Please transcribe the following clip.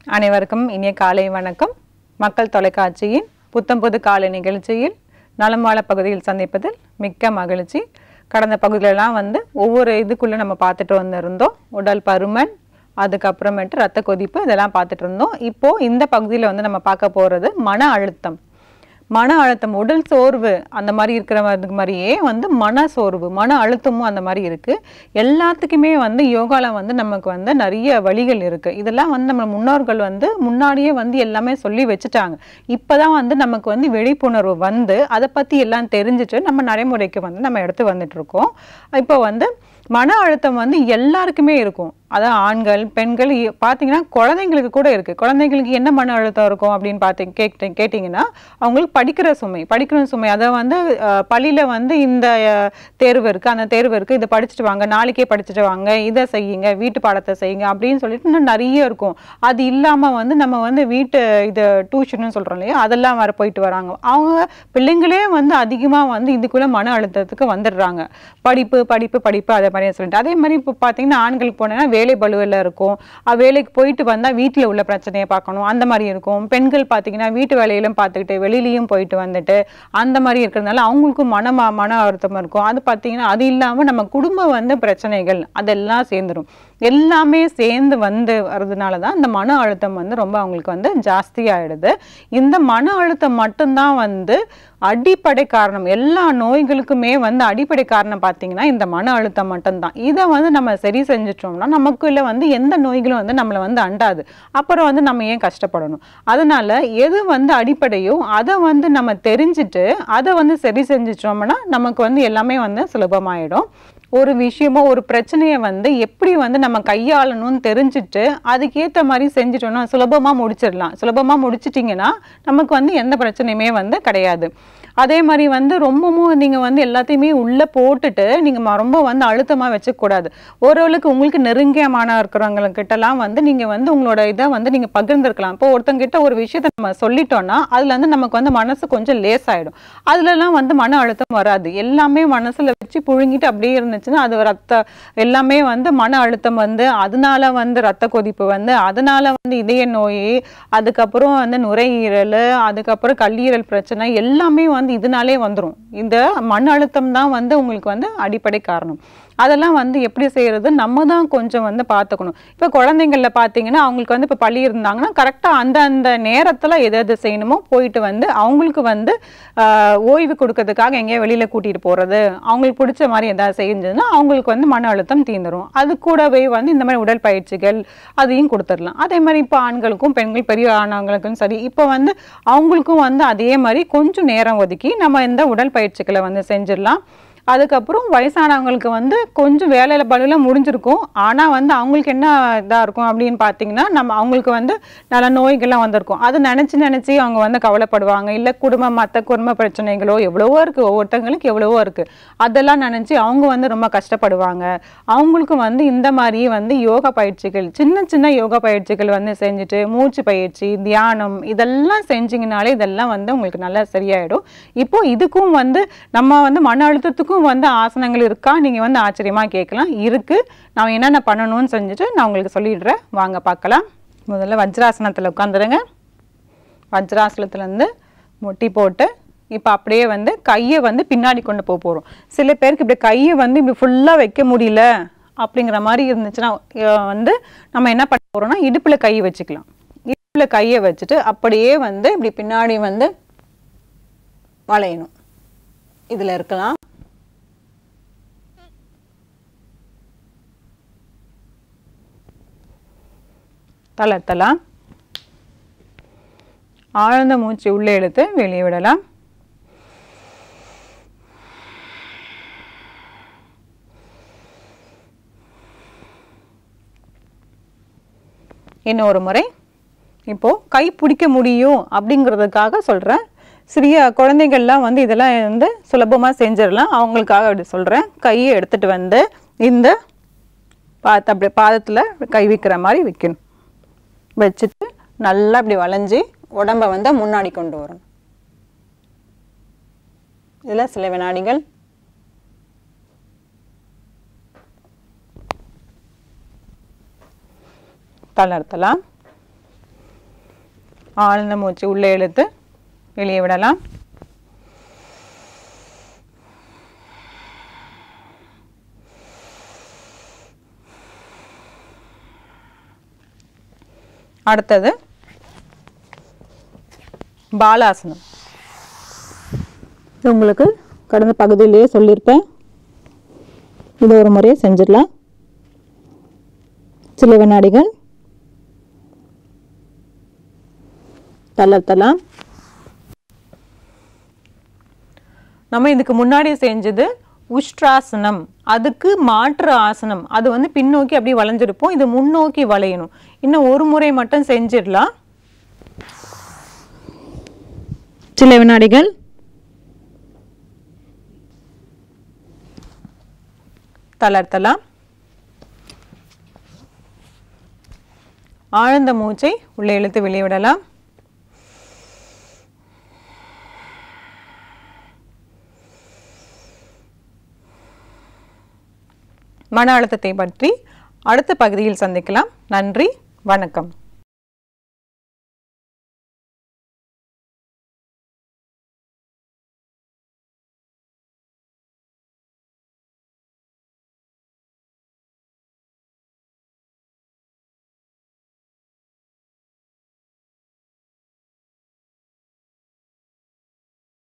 அனைவருக்கும் இனிய காலை வணக்கம் மக்கள் தொலைக்காட்சியின் புத்தம் புது காலை நிகழ்ச்சியில் நலம் வாழ பகுதியில் சந்திப்பதில் மிக்க மகிழ்ச்சி கடந்த பகுதியிலலாம் வந்து ஒவ்வொரு இதுக்குள்ளே நம்ம பார்த்துட்டு வந்திருந்தோம் உடல் பருமன் அதுக்கப்புறமேட்டு ரத்த கொதிப்பு இதெல்லாம் பார்த்துட்டு இருந்தோம் இப்போ இந்த பகுதியில் வந்து நம்ம பார்க்க போகிறது மன அழுத்தம் மன அழுத்தம் உடல் சோர்வு அந்த மாதிரி இருக்கிறவங்களுக்கு மாதிரியே வந்து மன சோர்வு மன அழுத்தமும் அந்த மாதிரி இருக்கு எல்லாத்துக்குமே வந்து யோகால வந்து நமக்கு வந்து நிறைய வழிகள் இருக்கு இதெல்லாம் வந்து நம்ம முன்னோர்கள் வந்து முன்னாடியே வந்து எல்லாமே சொல்லி வச்சுட்டாங்க இப்பதான் வந்து நமக்கு வந்து விழிப்புணர்வு வந்து அதை பத்தி எல்லாம் தெரிஞ்சுட்டு நம்ம நடைமுறைக்கு வந்து நம்ம எடுத்து வந்துட்டு இருக்கோம் இப்போ வந்து மன அழுத்தம் வந்து எல்லாருக்குமே இருக்கும் அதான் ஆண்கள் பெண்கள் இ- பார்த்தீங்கன்னா குழந்தைங்களுக்கு கூட இருக்கு குழந்தைங்களுக்கு என்ன மன அழுத்தம் இருக்கும் அப்படின்னு பார்த்து கேட்டு கேட்டிங்கன்னா அவங்களுக்கு படிக்கிற சுமை படிக்கிற சுமை அதை வந்து அஹ், பள்ளியில வந்து இந்த அஹ், தேர்வு இருக்கு அந்த தேர்வு இருக்கு இதை படிச்சுட்டு வாங்க நாளைக்கே படிச்சுட்டு வாங்க இதை செய்யுங்க வீட்டு பாடத்தை செய்யுங்க அப்படின்னு சொல்லிட்டு இன்னும் நிறைய இருக்கும் அது இல்லாம வந்து நம்ம வந்து வீட்டு இது டியூஷன் சொல்றோம் இல்லையா அதெல்லாம் வர போயிட்டு வராங்க அவங்க பிள்ளைங்களே வந்து அதிகமா வந்து இதுக்குள்ள மன அழுத்தத்துக்கு வந்துடுறாங்க படிப்பு படிப்பு படிப்பு அதை மாதிரி சொல்லிட்டு அதே மாதிரி இப்போ பார்த்தீங்கன்னா ஆண்களுக்கு போனீங்கன்னா வேலை பலுவில் இருக்கும் அஹ் வேலைக்கு போயிட்டு வந்தால் வீட்டில் உள்ள பிரச்சனையை பார்க்கணும் அந்த மாதிரி இருக்கும் பெண்கள் பார்த்தீங்கன்னா வீட்டு வேலையிலும் பார்த்துக்கிட்டு வெளியிலயும் போயிட்டு வந்துட்டு அந்த மாதிரி இருக்கிறதுனால அவங்களுக்கும் மன ம- மன அழுத்தம் இருக்கும் அது பார்த்தீங்கன்னா அது இல்லாமல் நம்ம குடும்ப வந்து பிரச்சனைகள் அதெல்லாம் சேர்ந்துரும் எல்லாமே சேர்ந்து வந்து வர்றதுனால தான் இந்த மன அழுத்தம் வந்து ரொம்ப அவங்களுக்கு வந்து ஜாஸ்தி ஆயிடுது இந்த மன அழுத்தம் மட்டும்தான் வந்து அடிப்படை காரணம் எல்லா நோய்களுக்குமே வந்து அடிப்படை காரணம் பார்த்தீங்கன்னா இந்த மன அழுத்தம் மட்டும்தான் இதை வந்து நம்ம சரி செஞ்சுட்டோம்னா நமக்குள்ள வந்து எந்த நோய்களும் வந்து நம்மளை வந்து அண்டாது அப்புறம் வந்து நம்ம ஏன் கஷ்டப்படணும் அதனால எது வந்து அடிப்படையோ அதை வந்து நம்ம தெரிஞ்சுட்டு அதை வந்து சரி செஞ்சுட்டோம்னா நமக்கு வந்து எல்லாமே வந்து சுலபமாயிடும் ஒரு விஷயமோ ஒரு பிரச்சனையை வந்து எப்படி வந்து நம்ம கையாளணும்னு தெரிஞ்சுட்டு அதுக்கேற்ற மாதிரி செஞ்சுட்டோம்னா சுலபமா முடிச்சிடலாம் சுலபமா முடிச்சிட்டிங்கன்னா நமக்கு வந்து எந்த பிரச்சனையுமே வந்து கிடையாது அதே மாதிரி வந்து ரொம்பவும் நீங்க வந்து எல்லாத்தையுமே உள்ள போட்டுட்டு நீங்க ம- ரொம்ப வந்து அழுத்தமா வச்சுக்க கூடாது ஓரளவுக்கு உங்களுக்கு நெருங்கியமான இருக்கிறவங்க கிட்டலாம் வந்து நீங்க வந்து உங்களோட இதை வந்து நீங்க பகிர்ந்திருக்கலாம் இப்போ ஒருத்தங்க கிட்ட ஒரு விஷயத்த நம்ம சொல்லிட்டோம்னா அதுல இருந்து நமக்கு வந்து மனசு கொஞ்சம் லேஸ் ஆயிடும் அதுலலாம் வந்து மன அழுத்தம் வராது எல்லாமே மனசுல வச்சு புழுங்கிட்டு அப்படியே இருந்துச்சுன்னா அது ரத்த எல்லாமே வந்து மன அழுத்தம் வந்து அதனால வந்து ரத்த கொதிப்பு வந்து அதனால வந்து இதய நோய் அதுக்கப்புறம் வந்து நுரையீரல் அதுக்கப்புறம் கல்லீரல் பிரச்சனை எல்லாமே வந்து இதனாலே வந்துரும் இந்த மன அழுத்தம் தான் வந்து உங்களுக்கு வந்து அடிப்படை காரணம் அதெல்லாம் வந்து எப்படி செய்யறது நம்ம தான் கொஞ்சம் வந்து பார்த்துக்கணும் இப்போ குழந்தைங்கள பார்த்தீங்கன்னா அவங்களுக்கு வந்து இப்போ பள்ளி இருந்தாங்கன்னா கரெக்டாக அந்த அந்த நேரத்தில் எது எது செய்யணுமோ போயிட்டு வந்து அவங்களுக்கு வந்து ஆஹ், ஓய்வு கொடுக்கறதுக்காக எங்கேயோ வெளியில் கூட்டிகிட்டு போகிறது அவங்களுக்கு பிடிச்ச மாதிரி எதாவது செஞ்சதுன்னா அவங்களுக்கு வந்து மன அழுத்தம் தீந்துரும் அது கூடவே வந்து இந்த மாதிரி உடற்பயிற்சிகள் அதையும் கொடுத்துடலாம் அதே மாதிரி இப்போ ஆண்களுக்கும் பெண்கள் பெரிய ஆணவங்களுக்கும் சரி இப்போ வந்து அவங்களுக்கும் வந்து அதே மாதிரி கொஞ்சம் நேரம் ஒதுக்கி நம்ம இந்த உடற்பயிற்சிகளை வந்து செஞ்சிடலாம் அதுக்கப்புறம் வயசானவங்களுக்கு வந்து கொஞ்சம் வேலையில பலுல முடிஞ்சிருக்கும் ஆனா வந்து அவங்களுக்கு என்ன இதா இருக்கும் அப்படின்னு பார்த்தீங்கன்னா நம்ம அவங்களுக்கு வந்து நல்ல நோய்கள்லாம் வந்திருக்கும் அதை நினைச்சு நினைச்சு அவங்க வந்து கவலைப்படுவாங்க இல்ல குடும்ப மத்த குடும்ப பிரச்சனைகளோ எவ்வளவோ இருக்கு ஒவ்வொருத்தங்களுக்கு எவ்வளவோ இருக்கு அதெல்லாம் நினைச்சு அவங்க வந்து ரொம்ப கஷ்டப்படுவாங்க அவங்களுக்கு வந்து இந்த மாதிரி வந்து யோகா பயிற்சிகள் சின்ன சின்ன யோகா பயிற்சிகள் வந்து செஞ்சுட்டு மூச்சு பயிற்சி தியானம் இதெல்லாம் செஞ்சீங்கனாலே இதெல்லாம் வந்து உங்களுக்கு நல்லா சரியாயிடும் இப்போ இதுக்கும் வந்து நம்ம வந்து மன அழுத்தத்துக்கும் வந்து ஆசனங்கள் இருக்கா நீங்க வந்து ஆச்சரியமா கேட்கலாம் இருக்கு நான் என்னென்ன பண்ணணும்னு செஞ்சுட்டு நான் உங்களுக்கு சொல்லிடுறேன் வாங்க பார்க்கலாம் முதல்ல வஜ்ராசனத்துல உட்காந்துருங்க வஜ்ராசனத்துல இருந்து முட்டி போட்டு இப்போ அப்படியே வந்து கையை வந்து பின்னாடி கொண்டு போக போகிறோம் சில பேருக்கு இப்படி கையை வந்து இப்படி ஃபுல்லாக வைக்க முடியல அப்படிங்கிற மாதிரி இருந்துச்சுன்னா அஹ் வந்து நம்ம என்ன பண்ண போறோம்னா இடுப்பில் கை வச்சுக்கலாம் இடுப்பில் கையை வச்சுட்டு அப்படியே வந்து இப்படி பின்னாடி வந்து வளையணும் இதில் இருக்கலாம் தளர்த்தலாம் ஆழ்ந்த மூச்சு உள்ளே இழுத்து வெளியே விடலாம் இன்னொரு முறை இப்போ கை பிடிக்க முடியும் அப்படிங்கிறதுக்காக சொல்றேன் சிறிய குழந்தைகள்லாம் வந்து இதெல்லாம் வந்து சுலபமா செஞ்சிடலாம் அவங்களுக்காக அப்படி சொல்றேன் கையை எடுத்துட்டு வந்து இந்த பாத்த அப்படி பாதத்துல கை வைக்கிற மாதிரி வைக்கணும் வச்சுட்டு நல்லா இப்படி வளைஞ்சு உடம்ப வந்து முன்னாடி கொண்டு வரணும் இதுல சில வினாடிகள் தளர்த்தலாம் ஆழ்ந்த மூச்சு உள்ளே இழுத்து வெளியே விடலாம் அடுத்தது பாலாசனம் இது உங்களுக்கு கடந்த பகுதியிலேயே சொல்லியிருப்பேன் இது ஒரு முறையை செஞ்சிடலாம் சில வினாடிகள் தளர்த்தலாம் நம்ம இதுக்கு முன்னாடி செஞ்சது உஷ்ட்ராசனம் அதுக்கு மாற்று ஆசனம் அது வந்து பின்னோக்கி அப்படி வளைஞ்சிருப்போம் இது முன்னோக்கி வளையணும் இன்னும் ஒரு முறை மட்டும் செஞ்சிடலாம் சில வினாடிகள் தளர்த்தலாம் ஆழ்ந்த மூச்சை உள்ளே இழுத்து வெளியே விடலாம் மன அழுத்தத்தை பற்றி அடுத்த பகுதியில் சந்திக்கலாம் நன்றி வணக்கம்